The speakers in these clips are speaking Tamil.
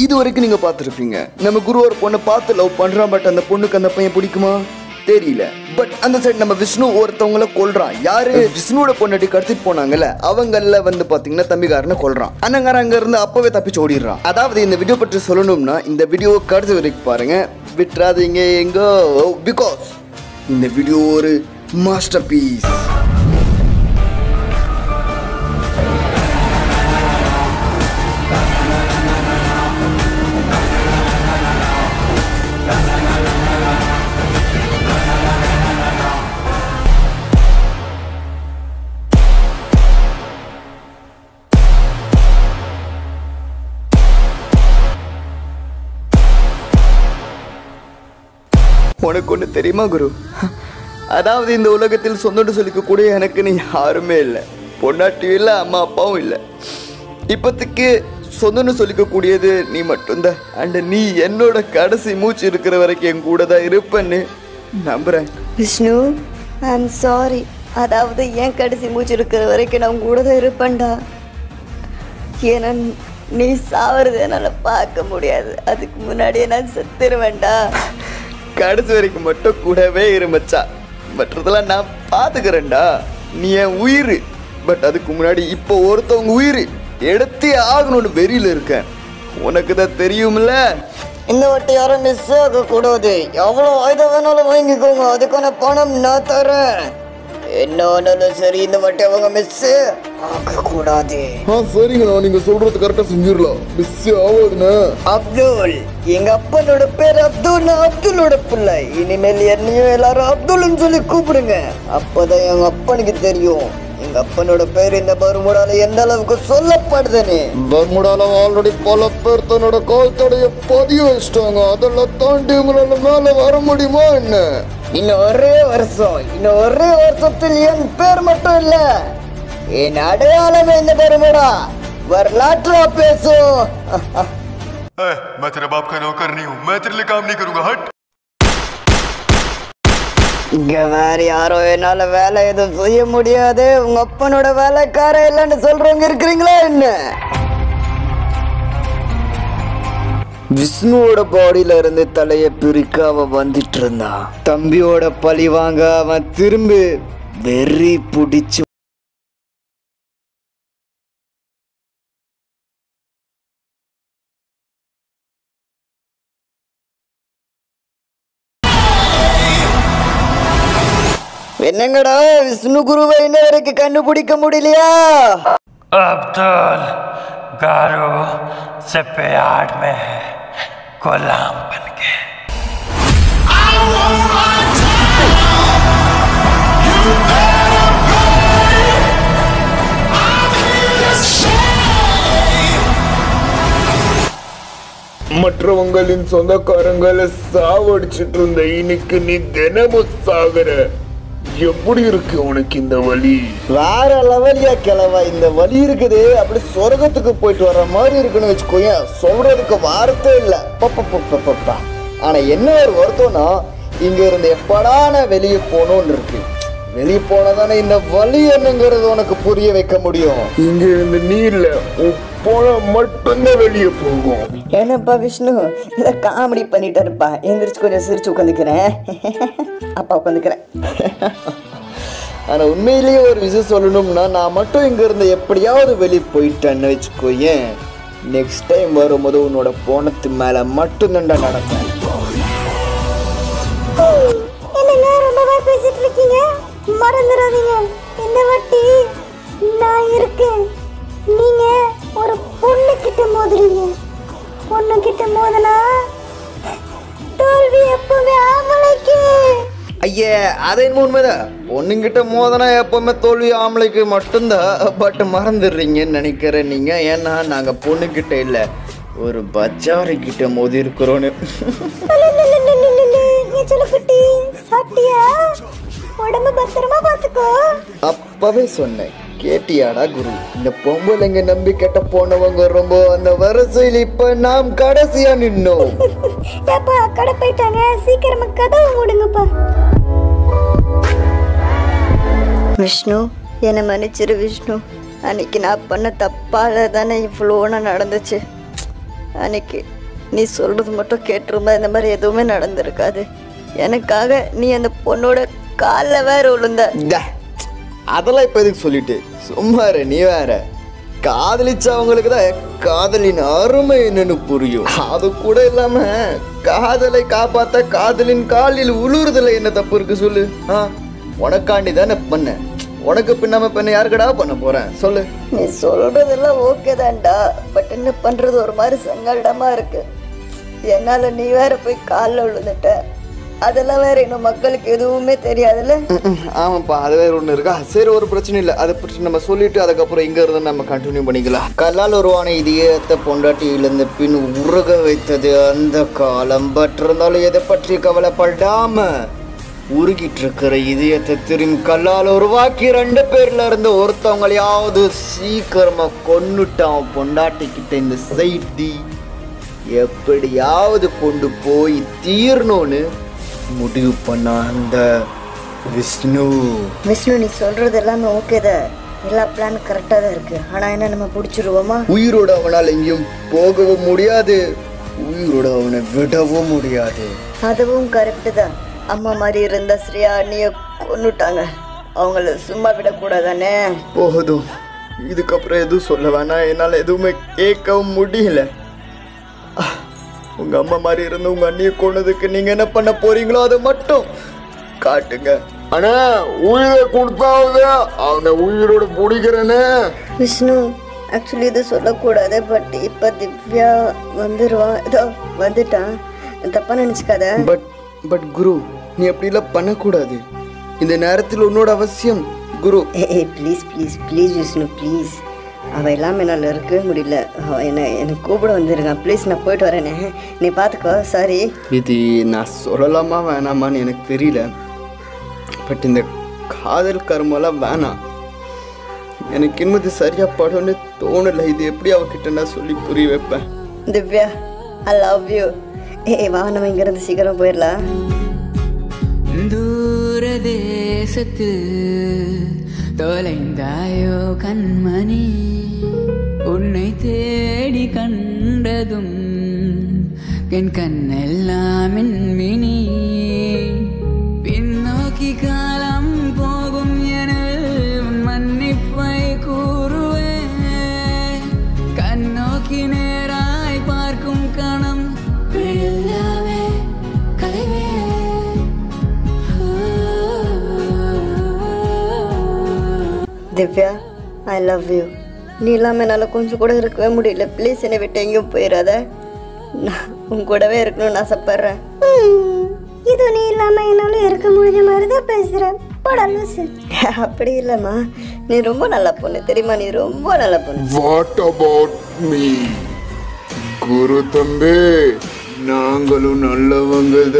இது வரைக்கும் நீங்க பார்த்துருப்பீங்க நம்ம குரு ஒரு பொண்ணை பார்த்து லவ் பண்றான் பட் அந்த பொண்ணுக்கு அந்த பையன் பிடிக்குமா தெரியல பட் அந்த சைடு நம்ம விஷ்ணு ஒருத்தவங்கள கொல்றான் யாரு விஷ்ணுவோட பொண்ணாட்டி கடத்திட்டு போனாங்கல்ல அவங்கள வந்து பாத்தீங்கன்னா தம்பிக்காரனை கொல்றான் அண்ணங்கார அங்க இருந்து அப்பவே தப்பிச்சு ஓடிடுறான் அதாவது இந்த வீடியோ பற்றி சொல்லணும்னா இந்த வீடியோ கடைசி வரைக்கும் பாருங்க விட்டுறாதீங்க எங்கோ பிகாஸ் இந்த வீடியோ ஒரு மாஸ்டர் பீஸ் உனக்கு ஒன்று தெரியுமா குரு அதாவது இந்த உலகத்தில் சொந்தம்னு சொல்லிக்கக்கூடிய எனக்குன்னு யாருமே இல்லை பொண்டாட்டியும் இல்லை அம்மா அப்பாவும் இல்லை இப்போதைக்கு சொந்தம்னு சொல்லிக்கக்கூடியது நீ மட்டும்தான் அண்ட் நீ என்னோட கடைசி மூச்சு இருக்கிற வரைக்கும் என் கூட தான் இருப்பேன்னு நம்புறேன் விஷ்ணு ஐ எம் சாரி அதாவது ஏன் கடைசி மூச்சு இருக்கிற வரைக்கும் நான் உன் கூட தான் இருப்பேன்டா ஏன்னா நீ சாவறது என்னால் பார்க்க முடியாது அதுக்கு முன்னாடியே நான் செத்துருவேன்டா கடைசி வரைக்கும் மட்டும் கூடவே இரு மச்சான் மற்றதெல்லாம் நான் பார்த்துக்கிறேன்டா நீ என் உயிர் பட் அதுக்கு முன்னாடி இப்போ ஒருத்தவங்க உயிர் எடுத்தே ஆகணும்னு வெறியில் இருக்கேன் உனக்கு தான் தெரியும்ல இந்த வாட்டி யாரும் மிஸ் ஆக கூடாது எவ்வளோ ஆயுதம் வேணாலும் வாங்கிக்கோங்க அதுக்கான பணம் நான் தரேன் என்ன ஆனாலும் சரி இந்த வாட்டி அவங்க மிஸ் ஆக கூடாது ஆ சரிங்கண்ணா நீங்க சொல்றது கரெக்டா செஞ்சிடலாம் மிஸ் ஆகாதுண்ணா அப்துல் எங்க அப்பனோட பேர் அப்துல் நான் அப்துலோட பிள்ளை இனிமேல் என்னையும் எல்லாரும் அப்துல்னு சொல்லி கூப்பிடுங்க அப்பதான் எங்க அப்பனுக்கு தெரியும் எங்க அப்பனோட பேர் இந்த பருமுடால எந்த அளவுக்கு சொல்லப்படுதுன்னு பர்முடால ஆல்ரெடி பல பேர் தன்னோட கால் தடைய பதிய வச்சிட்டாங்க அதெல்லாம் தாண்டி உங்களால மேல வர முடியுமா என்ன இன்னும் ஒரே வருஷம் இன்னும் ஒரே வருஷத்தில் என் பேர் மட்டும் இல்ல என் அடையாளமே இந்த பெருமடா வரலாற்றா பேசும் ए, मैं तेरे बाप का नौकर नहीं हूँ मैं तेरे लिए काम नहीं करूंगा हट இங்க வேற யாரும் என்னால வேலை எதுவும் செய்ய முடியாது உங்க அப்பனோட வேலைக்கார இல்லைன்னு சொல்றவங்க இருக்கிறீங்களா என்ன விஷ்ணுவோட பாடியில இருந்து தலைய பிரிக்க அவன் வந்துட்டு இருந்தான் தம்பியோட பழி வாங்க அவன் திரும்பி வெறி பிடிச்சு என்னங்கடா விஷ்ணு குருவை இன்ன வரைக்கும் கண்டுபிடிக்க முடியலையா अब्दुल गारो से प्यार में है गुलाम बन के மற்றவங்களின் சொந்தக்காரங்களை சாவடிச்சிட்டு இருந்த இன்னைக்கு நீ தினமும் சாகுற எப்படி இருக்கு உனக்கு இந்த வலி வேற லெவலியா கிளவா இந்த வலி இருக்குது அப்படி சொர்க்கத்துக்கு போயிட்டு வர்ற மாதிரி இருக்குன்னு வச்சுக்கோயேன் சொல்றதுக்கு வார்த்தை இல்ல பப்பா ஆனா என்ன ஒரு வருத்தம்னா இங்க இருந்து எப்படா நான் வெளியே போகணும்னு இருக்கு வெளியே போனதானே இந்த வலி என்னங்கிறது உனக்கு புரிய வைக்க முடியும் இங்க இருந்து நீ இல்ல உன் பணம் மட்டும்தான் வெளியே போகும் என்னப்பா விஷ்ணு இதை காமெடி பண்ணிட்டு இருப்பா எந்திரிச்சு கொஞ்சம் சிரிச்சு உட்காந்துக்கிறேன் அப்பா உட்காந்துக்கிறேன் ஆனா உண்மையிலேயே ஒரு விஷயம் சொல்லணும்னா நான் மட்டும் இங்க இருந்து எப்படியாவது வெளியே போயிட்டேன்னு வச்சுக்கோயேன் நெக்ஸ்ட் டைம் வரும்போது உன்னோட போனத்து மேல மட்டும் தண்டா நடப்பேன் என்னங்க ரொம்பவா பேசிட்டு இருக்கீங்க மறந்துடாதீங்க இந்த வாட்டி நான் இருக்கேன் நீங்க ஒரு பொண்ணு கிட்ட மோதுறீங்க பொண்ணு கிட்ட மோதனா தோல்வி எப்பவுமே ஆம்பளைக்கு ஐயே அது என்ன உண்மைதான் பொண்ணுங்கிட்ட மோதனா எப்பவுமே தோல்வி ஆம்பளைக்கு மட்டும்தான் பட் மறந்துடுறீங்கன்னு நினைக்கிறேன் நீங்க ஏன்னா நாங்க பொண்ணுகிட்ட இல்ல ஒரு பஜாரி கிட்ட மோதி இருக்கிறோன்னு என் சொல்லுக்குட்டி சாப்பிட்டியா உடம்பு பத்திரமா பாத்துக்கோ அப்பவே சொன்னேன் கேட்டியாடா குரு இந்த பொம்பளைங்க நம்பி கெட்ட போனவங்க ரொம்ப அந்த வரிசையில் இப்ப நாம் கடைசியா நின்னோம் ஏப்பா கடை போயிட்டாங்க சீக்கிரமா கதவு மூடுங்கப்பா விஷ்ணு என்னை மன்னிச்சிரு விஷ்ணு அன்னைக்கு நான் பண்ண தப்பால தானே இவ்வளோ நடந்துச்சு அன்னைக்கு நீ சொல்றது மட்டும் கேட்டிருந்தா இந்த மாதிரி எதுவுமே நடந்திருக்காது எனக்காக நீ அந்த பொண்ணோட காலில் வேற விழுந்த டே, அதெல்லாம் இப்ப எதுக்கு சொல்லிட்டு சும்மா இரு, நீ வேற காதலிச்சவங்களுக்கு தான் காதலின் அருமை என்னன்னு புரியும் அது கூட இல்லாம காதலை காப்பாத்த காதலின் காலில் உழுறுதல என்ன தப்பு இருக்கு சொல்லு ஆ உனக்காண்டி தானே பண்ண உனக்கு பின்னாம பண்ண யாருக்கடா பண்ண போறேன் சொல்லு நீ சொல்றதெல்லாம் ஓகே தான்டா பட் என்ன பண்றது ஒரு மாதிரி சங்கடமா இருக்கு என்னால நீ வேற போய் காலில் விழுந்துட்ட அதெல்லாம் வேற இன்னும் மக்களுக்கு எதுவுமே தெரியாதுல்ல ம், ம், ஆமாப்பா அது வேற ஒன்று இருக்கா சரி ஒரு பிரச்சனை இல்லை அதை பற்றி நம்ம சொல்லிட்டு அதுக்கப்புறம் இங்க இருந்து நம்ம கண்டினியூ பண்ணிக்கலாம் கல்லால் உருவான இதயத்தை பொண்டாட்டி இழந்த பின் உருக வைத்தது அந்த காலம் பட் இருந்தாலும் எதை பற்றி கவலைப்படாம உருகிட்டு இருக்கிற இதயத்தை திரும்பி கல்லால் உருவாக்கி ரெண்டு பேர்ல இருந்து ஒருத்தவங்களையாவது சீக்கிரமா கொன்னுட்டான் பொண்டாட்டி கிட்ட இந்த செய்தி எப்படியாவது கொண்டு போய் தீரணும்னு முடிவு பண்ண அந்த விஷ்ணு விஷ்ணு நீ சொல்றது எல்லாமே ஓகே தான் எல்லா பிளான் கரெக்டாக தான் இருக்கு ஆனா என்ன நம்ம பிடிச்சிருவோமா உயிரோட அவனால் எங்கேயும் போகவும் முடியாது உயிரோட அவனை விடவும் முடியாது அதுவும் கரெக்டு தான் அம்மா மாதிரி இருந்த ஸ்ரீயா அண்ணிய கொன்னுட்டாங்க அவங்கள சும்மா விடக்கூடாதானே போதும் இதுக்கப்புறம் எதுவும் சொல்ல வேணாம் என்னால் எதுவுமே கேட்கவும் முடியல அஹ், உங்க அம்மா மாதிரி இருந்த உங்க அண்ணியை கொன்னதுக்கு நீங்க என்ன பண்ண போறீங்களோ அதை மட்டும் காட்டுங்க அண்ணா உயிரை கொடுத்தாவது அவனை உயிரோட பிடிக்கிறேன்னு விஷ்ணு ஆக்சுவலி இது சொல்லக்கூடாது பட் இப்போ திவ்யா வந்துடுவான் இதோ வந்துட்டான் தப்பா நினச்சிக்காத பட் பட் குரு நீ அப்படிலாம் பண்ணக்கூடாது இந்த நேரத்தில் உன்னோட அவசியம் குரு ஏய் please please please Vishnu please அவள் இல்லாமல் என்னால் இருக்கவே முடியல அவள் என்னை எனக்கு கூப்பிட வந்துருக்கான் ப்ளீஸ் நான் போயிட்டு வரேனே நீ பார்த்துக்கோ சாரி இது நான் சொல்லலாமா வேணாமான்னு எனக்கு தெரியல பட் இந்த காதல் கர்மெல்லாம் வேணாம் எனக்கு இன்னும் இது சரியா படும்னு தோணலை இது எப்படி அவகிட்ட நான் சொல்லி புரிய வைப்பேன் திவ்யா ஐ லவ் யூ ஏய் வா நம்ம இங்கேருந்து சீக்கிரம் போயிடலாம் தூரதேசத்து தொலைந்தாயோ கண்மணி உன்னை தேடி கண்டதும் என் கண்ணெல்லாம் மின்மினி பின்னோக்கி காலம் போகும் என உன் மன்னிப்பை கூறுவேன் கண்ணோக்கி நேராய் பார்க்கும் கணம் எல்லாமே கலைவே திவ்யா ஐ லவ் யூ நீ இல்லாமல் என்னால் கொஞ்சம் கூட இருக்கவே முடியல ப்ளீஸ் என்னை விட்டு எங்கேயும் போயிடாத நான் உன் கூடவே இருக்கணும்னு ஆசைப்பட்றேன் இது நீ இல்லாம என்னால இருக்க முடிஞ்ச மாதிரி தான் பேசுறேன் போடா லூசு அப்படி இல்லைம்மா நீ ரொம்ப நல்ல பொண்ணு தெரியுமா நீ ரொம்ப நல்ல பொண்ணு வாட் அபவுட் மீ குரு தம்பி நாங்களும் நல்லவங்க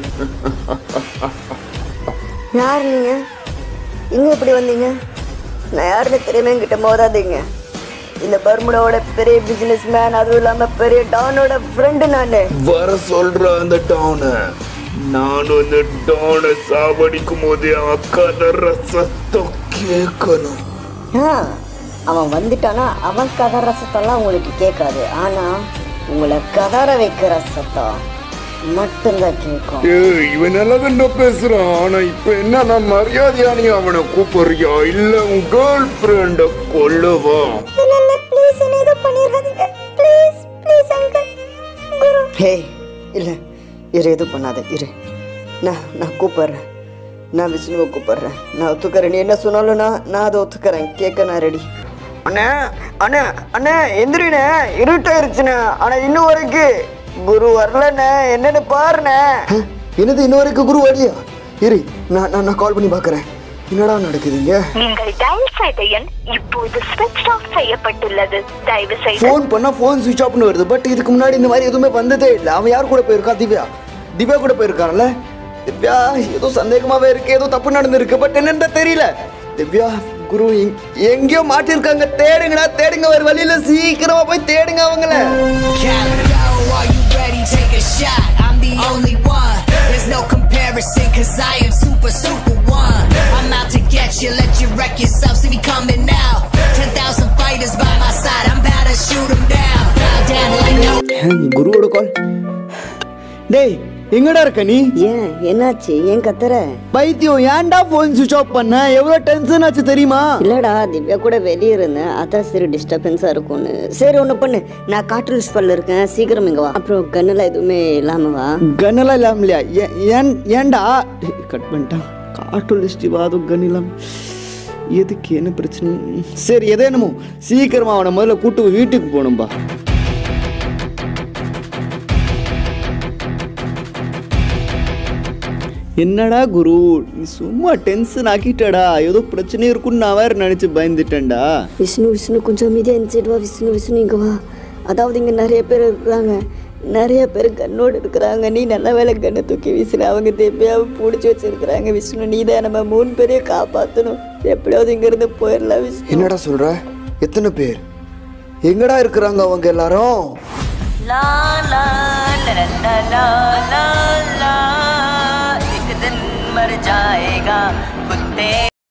யார் நீங்க இங்க எப்படி வந்தீங்க நான் யாருன்னு தெரியுமா என்கிட்ட மோதாதீங்க இந்த பர்முடாவோட பெரிய பிசினஸ் மேன் அதுவும் இல்லாம பெரிய டானோட ஃப்ரெண்டு நான் வர சொல்ற அந்த டவுன நானும் இந்த டவுனை சாவடிக்கும் போது அவன் கதற சத்தம் கேட்கணும் ஆ, அவன் வந்துட்டானா அவன் கதற சத்தம்லாம் உங்களுக்கு கேட்காது ஆனா உங்களை கதற வைக்கிற சத்தம் மட்டும்தான் கேட்கும் ஏய் இவன் நல்லா தான் பேசுறான் ஆனா இப்ப என்ன நான் மரியாதையா நீ அவனை கூப்பிடுறியா இல்ல உன் கேர்ள் ஃப்ரெண்ட கொல்லவா இல்ல இல்ல ப்ளீஸ் என்ன எதுவும் பண்ணிடாதீங்க please please uncle Guru hey இல்லை இரு எதுவும் பண்ணாத இரு நான் நான் கூப்பிட்றேன் நான் விஷ்ணுவை கூப்பிட்றேன் நான் ஒத்துக்கிறேன் நீ என்ன சொன்னாலும் நான் நான் அதை ஒத்துக்கிறேன் கேட்க நான் ரெடி அண்ணே அண்ணே அண்ணே எந்திரிண்ணே இருட்டாயிருச்சுண்ணே ஆனால் இன்னும் வரைக்கும் குரு வரலண்ணே என்னன்னு பாருண்ணே என்னது இன்ன வரைக்கும் குரு வரலையா இரு நான் நான் நான் கால் பண்ணி பார்க்குறேன் என்னடா நடக்குதுங்க நீங்கள் டயல் செய்த எண் இப்போது ஸ்விட்ச் ஆஃப் செய்யப்பட்டுள்ளது தயவு செய்து ஃபோன் பண்ணா ஃபோன் சுவிச் ஆஃப்னு வருது பட் இதுக்கு முன்னாடி இந்த மாதிரி எதுவுமே வந்ததே இல்லை அவன் யார் கூட போயிருக்கா திவ்யா திவ்யா கூட போயிருக்கான்ல திவ்யா ஏதோ சந்தேகமாவே இருக்கு ஏதோ தப்பு நடந்திருக்கு பட் என்னன்னு தெரியல திவ்யா குரு எங்- எங்கேயோ மாட்டிருக்காங்க தேடுங்கடா தேடுங்க வேற வழியில சீக்கிரமா போய் தேடுங்க அவங்கள Calibro, are you ready? Take a shot. I'm the only one. There's no comparison, cause I am super, super one. I'm out to get you, let you wreck yourself. See me coming now. 10,000 fighters by my side. I'm about to shoot them down. Bow down like no. கால் டேய் எங்கடா இருக்க நீ ஏன் என்னாச்சு ஏன் கத்துற பைத்தியம் ஏன்டா ஃபோன் சுவிச் ஆஃப் பண்ண எவ்வளவு டென்ஷன் ஆச்சு தெரியுமா இல்லடா திவ்யா கூட வெளியே இருந்தேன் அதான் சரி டிஸ்டர்பன்ஸா இருக்கும்னு சரி ஒண்ணு பண்ணு நான் காற்று ஸ்பல்ல இருக்கேன் சீக்கிரம் இங்க வா அப்புறம் கண்ணுல எதுவுமே இல்லாம வா கன்னெல்லாம் இல்லாமலையா ஏ- ஏன் ஏன்டா கட் பண்ணிட்டான் காட்டு லிஸ்ட் வாதம் கன் இல்லாம எதுக்கு என்ன பிரச்சனை சரி எதோ என்னமோ சீக்கிரமா அவனை முதல்ல கூட்டு போய் வீட்டுக்கு போகணும்பா என்னடா குரு நீ சும்மா டென்ஷன் ஆக்கிட்டடா ஏதோ பிரச்சனை இருக்குன்னு நான் வேற நினைச்சு பயந்துட்டேன்டா விஷ்ணு விஷ்ணு கொஞ்சம் அமைதியாக இந்த வா விஷ்ணு விஷ்ணு இங்க வா அதாவது இங்க நிறைய பேர் இருக்கிறாங்க நிறைய பேர் கண்ணோடு இருக்கிறாங்க நீ நல்ல வேலை கண்ணை தூக்கி வீசுன அவங்க தேவையாக பிடிச்சி வச்சிருக்கிறாங்க விஷ்ணு நீ தான் நம்ம மூணு பேரையும் காப்பாற்றணும் எப்படியாவது இங்கிருந்து போயிடலாம் விஷ்ணு என்னடா சொல்ற எத்தனை பேர் எங்கடா இருக்கிறாங்க அவங்க எல்லாரும் ला ला ला ला ला ला ला एक दिन मर जाएगा कुत्ते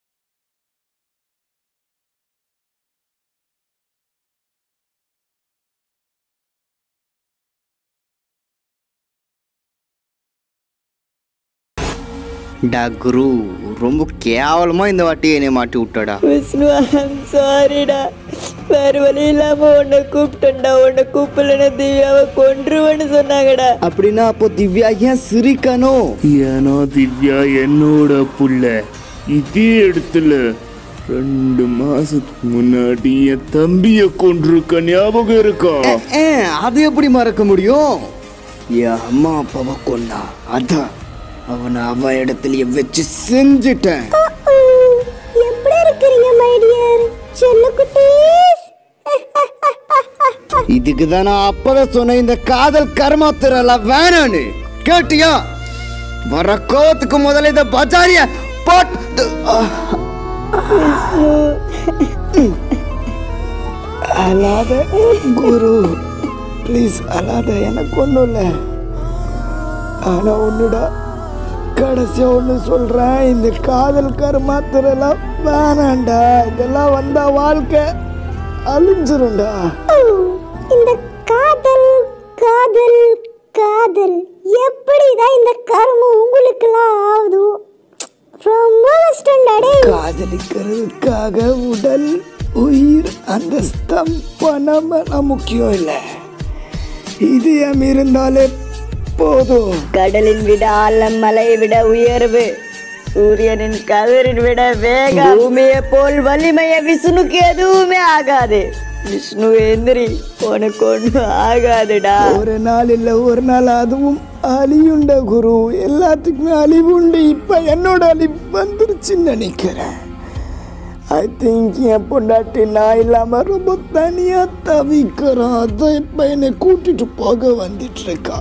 டா குரு ரொம்ப கேவலமா இந்த வாட்டி என்னை மாட்டி விட்டடா விஷ்ணு ஐம் சாரிடா வேற வழி இல்லாம உன்னை கூப்பிட்டேன்டா உன்னை கூப்பிடலன்னு திவ்யாவை கொன்றுவேன்னு சொன்னாங்கடா அப்படின்னா அப்போ திவ்யா ஏன் சிரிக்கணும் ஏன்னா திவ்யா என்னோட புள்ள இதே இடத்துல ரெண்டு மாசத்துக்கு முன்னாடி என் தம்பிய கொண்டிருக்க ஞாபகம் இருக்கா ஏ, அது எப்படி மறக்க முடியும் என் அம்மா அப்பாவை கொண்டா அதான் அவனை அவ இடத்துலயே வச்சு செஞ்சுட்டேன் எப்படி இருக்கிறீங்க மை டியர் செல்ல குட்டீஸ் இதுக்கு தான் நான் அப்பவே சொன்னேன் இந்த காதல் கர்மாத்திரலாம் வேணான்னு கேட்டியா வர கோவத்துக்கு முதல்ல இந்த பஜாரிய போட்டு அழாத குரு ப்ளீஸ் அழாத எனக்கு ஒன்றும் இல்லை ஆனால் ஒன்றுடா கடைசியா ஒன்று சொல்கிறேன் இந்த காதல் கருமாத்திரலாம் வேணாண்டா இதெல்லாம் வந்தா வாழ்க்கை அழிஞ்சிரும்டா இந்த காதல் காதல் காதல் எப்படிதான் இந்த கர்மம் உங்களுக்கெல்லாம் ஆகுதோ ரொம்ப கஷ்டம்டாடே காதலிக்கிறதுக்காக உடல் உயிர் அந்தஸ்தம் பணம் எல்லாம் முக்கியம் இல்லை இதயம் இருந்தாலே போதும் கடலின் விட ஆழம் மலையை விட உயர்வு சூரியனின் கதிரின் விட வேகம் பூமியை போல் வலிமைய விஷ்ணுக்கு எதுவுமே ஆகாது விஷ்ணு எந்திரி உனக்கு ஒன்றும் ஆகாதுடா ஒரு நாள் இல்லை ஒரு நாள் அதுவும் அழியுண்ட குரு எல்லாத்துக்குமே அழிவுண்டு இப்போ என்னோட அழிவு வந்துருச்சுன்னு நினைக்கிறேன் ஐ திங்க் என் பொண்டாட்டி நான் இல்லாமல் ரொம்ப தனியாக தவிக்கிறோம் அதான் இப்போ என்னை கூட்டிட்டு போக வந்துட்டு இருக்கா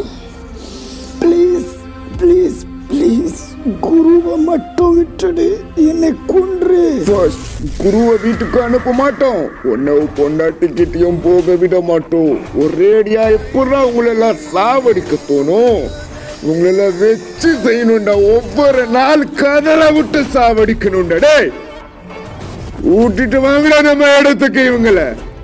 ப்ளீஸ் ப்ளீஸ் ப்ளீஸ் குருவை மட்டும் விட்டுடு என்னை கொன்று குருவை வீட்டுக்கு அனுப்ப மாட்டோம் உன்னை பொண்டாட்டிக்கிட்டையும் போக விட மாட்டோம் ஒரேடியா எப்படா உங்களெல்லாம் சாவடிக்க தோணும் உங்களெல்லாம் வச்சு செய்யணும்டா ஒவ்வொரு நாள் கதற விட்டு சாவடிக்கணும்டா டேய் ஊட்டிட்டு வாங்கடா நம்ம இடத்துக்கு இவங்கள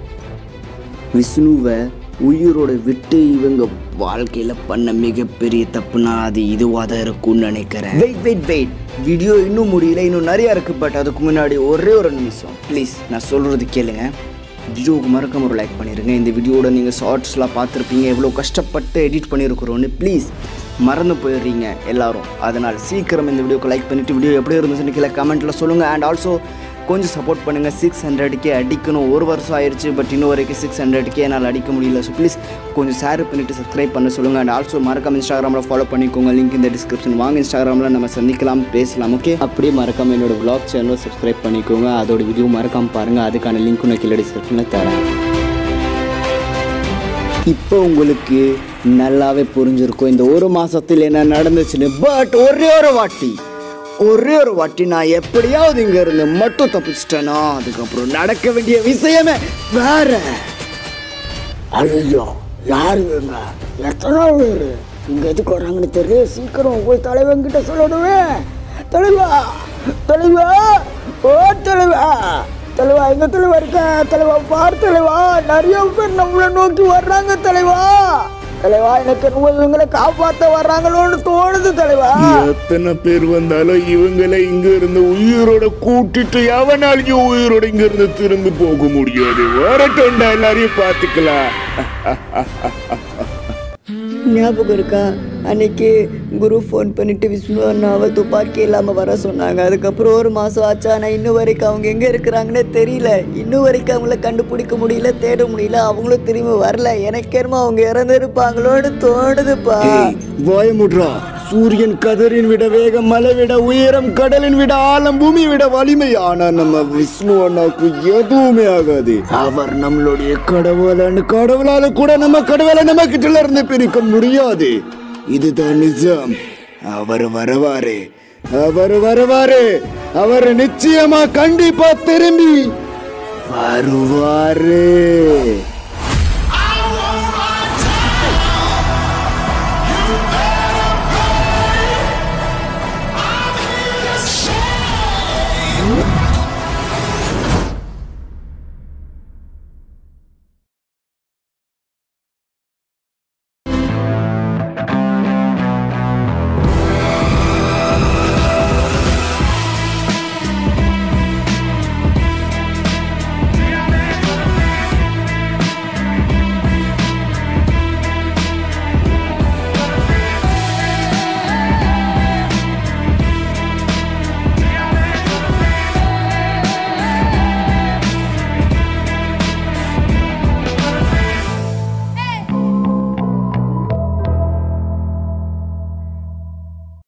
விஷ்ணுவை உயிரோட விட்டு இவங்க வாழ்க்கையில பண்ண மிகப்பெரிய தப்புனா அது இதுவாக தான் இருக்கும்னு நினைக்கிறேன் வெயிட் வெயிட் வெயிட் வீடியோ இன்னும் முடியல இன்னும் நிறைய இருக்கு பட் அதுக்கு முன்னாடி ஒரே ஒரு நிமிஷம் ப்ளீஸ் நான் சொல்றது கேளுங்க வீடியோவுக்கு மறக்காம ஒரு லைக் பண்ணிடுங்க இந்த வீடியோட நீங்கள் ஷார்ட்ஸ்லாம் பார்த்துருப்பீங்க எவ்வளோ கஷ்டப்பட்டு எடிட் பண்ணியிருக்கிறோன்னு ப்ளீஸ் மறந்து போயிடுறீங்க எல்லாரும் அதனால் சீக்கிரம் இந்த வீடியோக்கு லைக் பண்ணிவிட்டு வீடியோ எப்படி இருந்துச்சுன்னு கீழே கமெண்ட்டில் சொல்லுங்கள் அண்ட் ஆல்சோ கொஞ்சம் சப்போர்ட் பண்ணுங்கள் சிக்ஸ் ஹண்ட்ரட்கே அடிக்கணும் ஒரு வருஷம் ஆயிடுச்சு பட் இன்னும் வரைக்கும் சிக்ஸ் ஹண்ட்ரட்கே என்னால் அடிக்க முடியல ஸோ ப்ளீஸ் கொஞ்சம் ஷேர் பண்ணிவிட்டு சப்ஸ்கிரைப் பண்ண சொல்லுங்கள் அண்ட் ஆல்சோ மறக்காம இன்ஸ்டாகிராமில் ஃபாலோ பண்ணிக்கோங்க லிங்க் இந்த டிஸ்கிரிப்ஷன் வாங்க இன்ஸ்டாகிராமில் நம்ம சந்திக்கலாம் பேசலாம் ஓகே அப்படியே மறக்காம என்னோட vlog சேனலை சப்ஸ்கிரைப் பண்ணிக்கோங்க அதோட வீடியோ மறக்காம பாருங்கள் அதுக்கான லிங்க் நான் கீழே டிஸ்கிரிப்ஷனில் தரேன் இப்போ உங்களுக்கு நல்லாவே புரிஞ்சிருக்கும் இந்த ஒரு மாசத்தில் என்ன நடந்துச்சுன்னு பட் ஒரே ஒரு வாட்டி ஒரே ஒரு வாட்டி நான் எப்படியாவது இங்க இருந்து மட்டும் தப்பிச்சிட்டேனா அதுக்கப்புறம் நடக்க வேண்டிய விஷயமே வேற ஐயோ யாரு இவங்க எத்தனை பேர் இங்க எதுக்கு வராங்கன்னு தெரியல சீக்கிரம் போய் தலைவன் கிட்ட சொல்லணுமே தலைவா தலைவா ஓ தலைவா தலைவா எங்க தலைவா இருக்க தலைவா பார் தலைவா நிறைய பேர் நம்மளை நோக்கி வர்றாங்க தலைவா தலைவா எனக்கு என்னமோ இவங்களை காப்பாத்த வர்றாங்களோன்னு தோணுது தலைவா எத்தனை பேர் வந்தாலும் இவங்களை இங்க இருந்து உயிரோட கூட்டிட்டு எவனாலையும் உயிரோட இங்க இருந்து திரும்பி போக முடியாது வரட்டும்டா எல்லாரையும் பாத்துக்கலாம் ஞாபகம் இருக்கா அன்னைக்கு குரு ஃபோன் பண்ணிட்டு விஷ்ணு அண்ணாவை துப்பாக்கி இல்லாம வர சொன்னாங்க அதுக்கப்புறம் ஒரு மாசம் ஆச்சு ஆனா இன்னும் வரைக்கும் அவங்க எங்க இருக்கிறாங்கன்னே தெரியல இன்னும் வரைக்கும் அவங்கள கண்டுபிடிக்க முடியல தேட முடியல அவங்களும் திரும்பி வரல எனக்கு என்னமோ அவங்க இறந்து இருப்பாங்களோன்னு தோணுதுப்பா வாய முட்ரா சூரியன் கதிரின் விட வேகம் மலை விட உயரம் கடலின் விட ஆழம் பூமி விட வலிமை ஆனா நம்ம விஷ்ணு அண்ணாவுக்கு எதுவுமே ஆகாது அவர் நம்மளுடைய கடவுளன்னு கடவுளால கூட நம்ம கடவுளை நம்ம கிட்ட இருந்து பிரிக்க முடியாது இதுதான் நிஜம் அவர் வரவாரு அவர் வரவாரு அவர் நிச்சயமா கண்டிப்பா திரும்பி வருவாரு